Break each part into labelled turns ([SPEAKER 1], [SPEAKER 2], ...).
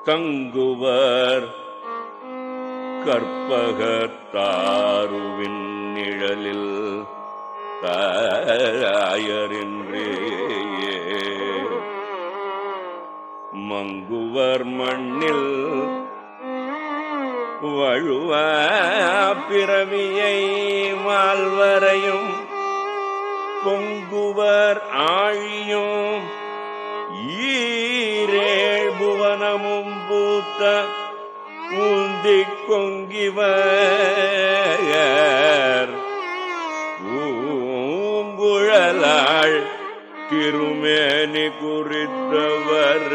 [SPEAKER 1] தங்குவர் கற்பகத்தாருவின் நிழலில் தாயரின்றே மங்குவர் மண்ணில் வழுவ பிறவியை மால்வரையும் பொங்குவர் ஆழியும் ஈரேழ் புவனமும் பூத்த உந்திக் கொங்கிவர் பூங்குழலாள் திருமேனி குறித்தவர்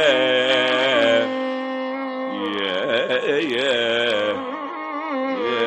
[SPEAKER 1] ஏ ஏ ஏ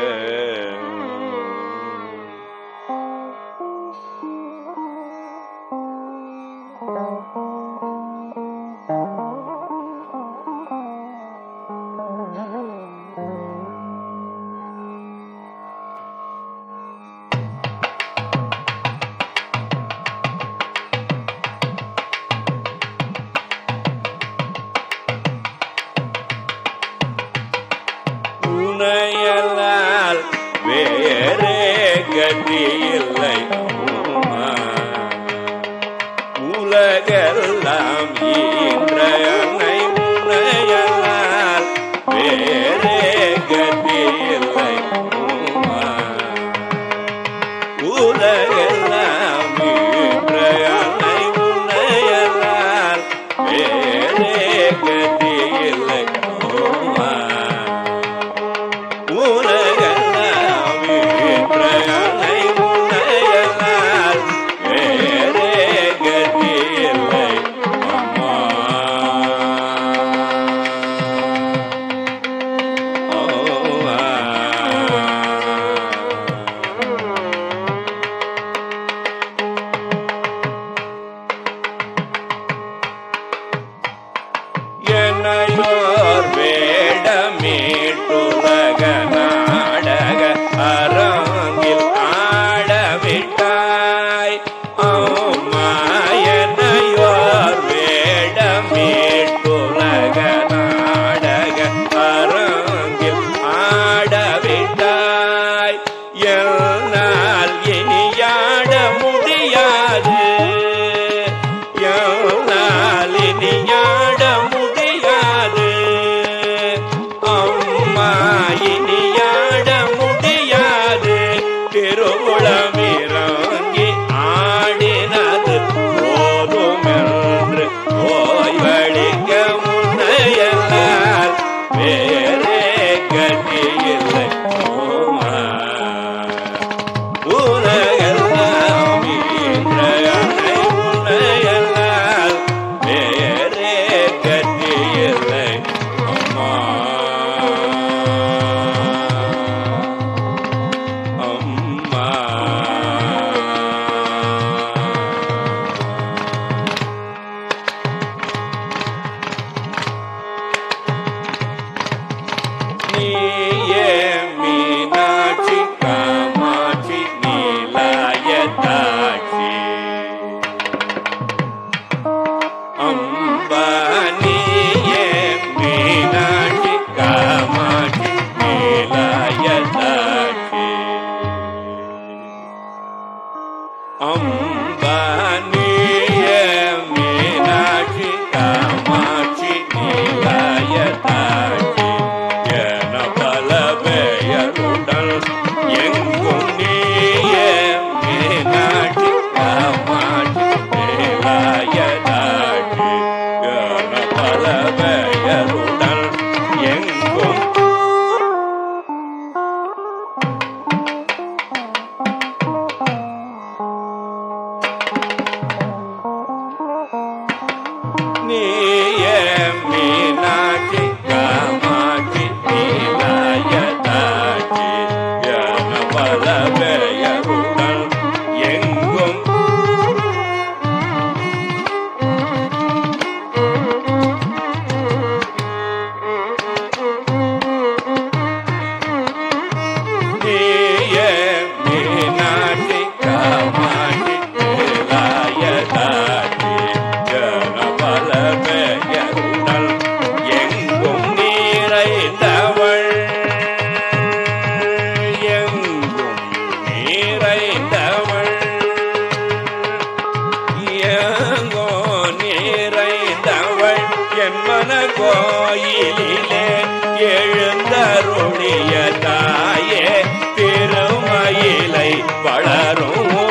[SPEAKER 1] உனையலால் வேறே கதி இல்லை உமா. உலகெல்லாம் ஈன்ற அன்னை உனையலால் வேறே கதி இல்லை உமா. உலகெல்லாம் ஈன்ற அன்னை உனையலால் வேறே கதி இல்லை உமா. உலகெல்லாம் ஈன்றனை உன்னையல்லால் வேறே கதி இல்லை அம்மா. ஓ, ஆ. என்னையோர் வேடமீட்டுலக நாடக அரங்கில் ஆடவிட்டாய் அம்மா என்னையோர் வேடமீட்டுலக நாடக அரங்கில் ஆடவிட்டாய் என்னால் இனியாட முடியாது என்னால் இனியாட முடியாது அம்மா இனியாட முடியாது திருவுளமிறங்கி ஆடினது போதும் என்று ஓய்வழிக்க முன்னையெல்லாம் வேறே கதி இல்லை ஓமா உலகெல்லாம் ஈன்ற அன்னை உன்னையல்லால் வேறே கதி இல்லை அம்மா அம்மா நீயே மீனாட்சி காமாட்சி நீலாயதாட்சி அம்பா நீயே மீனாட்சி காமாட்சி நீலாயதாட்சி அம்பா நீயே மீனாட்சி காமாட்சி நீலாயதாட்சி என பல பெயருடன் எங்கும் நீயே மீனாட்சி காமாட்சி நீலாயதாட்சி என பல பெயருடன் எங்கும் நீயே மீனாட்சி காமாட்சி நீலாயதாட்சி என பல பெயருடன் எங்கும் நீயே மீனாட்சி காமாட்சி நீலாயதாட்சி என பல பெயருடன் எங்கும் எழுந்தவள் என் மன கோயிலிலே எழுந்தருளிய தாயே திருமயிலை வளரும்